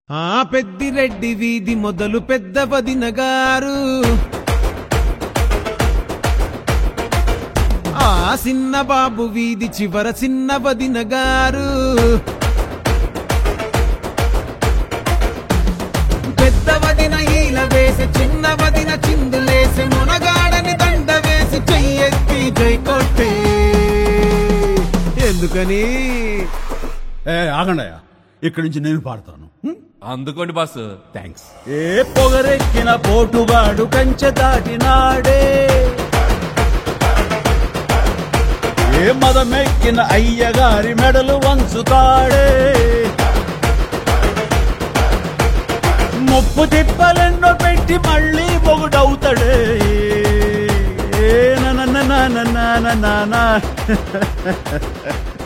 ఆ పెద్దిరెడ్డి వీధి మొదలు పెద్ద వదిన గారు ఆ చిన్న బాబు వీధి చివర చిన్న వదిన గారు పెద్ద వదిన ఈల వేసి చిన్న వదిన చిందులేసి మునగాడని దండ వేసి చెయ్యెత్తి జై కొట్టే ఎందుకని ఏ ఆగండయ్యా ఇక్కడి నుంచి నేను పాడతాను హ్మ్? అందుకోండి బాస్ థ్యాంక్స్ ఏ పొగరెక్కిన పోటుగాడు కంచె దాటినాడే ఏ మదమెక్కిన అయ్యగారి మెడలు వంచుతాడే ముప్పు తిప్పలెన్నో పెట్టి మళ్ళీ మొగుడవుతాడే ఏ నన నన నన నన